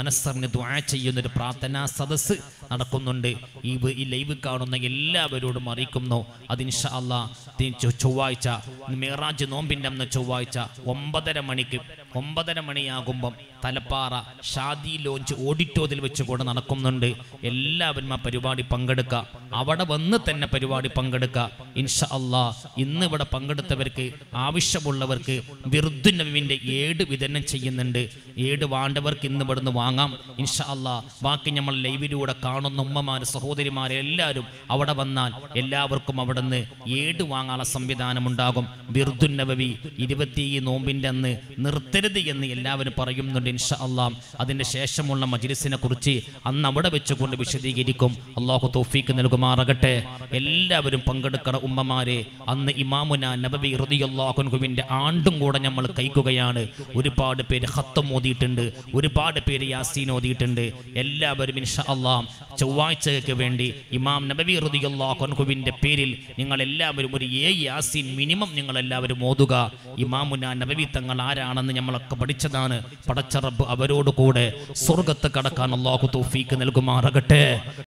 മനസ്സറിന് ദ്വാ ചെയ്യുന്ന ഒരു പ്രാർത്ഥനാ സദസ്സ് നടക്കുന്നുണ്ട് ഈ വ- ഈ ലൈവ് കാണുന്ന എല്ലാവരോടും അറിയിക്കുന്നു അതിൻഷ അള്ളാ ചൊവ്വാഴ്ച മേറാജ് നോമ്പിൻ്റെ അന്ന് ചൊവ്വാഴ്ച ഒമ്പതര മണിക്ക് ഒമ്പതര മണിയാകുമ്പം തലപ്പാറ ഷാദി ലോഞ്ച് ഓഡിറ്റോറിയത്തിൽ വെച്ച് കൂടെ നടക്കുന്നുണ്ട് എല്ലാവരും ആ പരിപാടി പങ്കെടുക്കുക അവിടെ വന്ന് തന്നെ പരിപാടി പങ്കെടുക്കുക ഇൻഷ അള്ളാ ഇന്ന് ഇവിടെ പങ്കെടുത്തവർക്ക് ആവശ്യമുള്ളവർക്ക് ബിർദുനവിൻ്റെ ഏട് വിതരണം ചെയ്യുന്നുണ്ട് ഏട് വേണ്ടവർക്ക് ഇന്ന് ഇവിടുന്ന് വാങ്ങാം ഇൻഷ അള്ളാ ബാക്കി നമ്മൾ ലൈവിലൂടെ കാണുന്ന ഉമ്മമാര് സഹോദരിമാരെ എല്ലാവരും അവിടെ വന്നാൽ എല്ലാവർക്കും അവിടെ നിന്ന് ഏട് വാങ്ങാനുള്ള സംവിധാനം ഉണ്ടാകും ബിർദുന്നബവി ഇരുപത്തി നോമ്പിൻ്റെ അന്ന് നിർത്തരുത് എന്ന് എല്ലാവരും പറയുന്നുണ്ട് ഇൻഷ അള്ളാം അതിൻ്റെ ശേഷമുള്ള മജിലിസിനെ കുറിച്ച് അന്ന് അവിടെ വെച്ചുകൊണ്ട് വിശദീകരിക്കും അള്ളാഹു തോഫീക്ക് നൽകുമാറാകട്ടെ എല്ലാവരും പങ്കെടുക്കണം ഉമ്മമാരെ അന്ന് ഇമാമുന നബവി റുദിയല്ലാഹുൻഹുവിൻ്റെ ആണ്ടും കൂടെ നമ്മൾ കൈക്കുകയാണ് ഒരുപാട് പേര് ഹത്തം ഓതിയിട്ടുണ്ട് ഒരുപാട് പേര് യാസീൻ ഓതിയിട്ടുണ്ട് എല്ലാവരും ഇൻഷ അള്ളാം ചൊവ്വാഴ്ചയ്ക്ക് വേണ്ടി ഇമാം നബവി റുദിയല്ലാഹുൻഹുവിൻ്റെ പേരിൽ നിങ്ങൾ എല്ലാവരും ഒരു ഏ യാസീൻ മിനിമം നിങ്ങൾ എല്ലാവരും ഓതുക ഇമാമുന നബവി തങ്ങൾ ആരാണെന്ന് നമ്മളൊക്കെ പഠിച്ചതാണ് പടച്ചറബ് അവരോട് കൂടെ സ്വർഗത്ത് കടക്കാൻ അള്ളാഹു തൗഫീക്ക് നൽകുമാറാകട്ടെ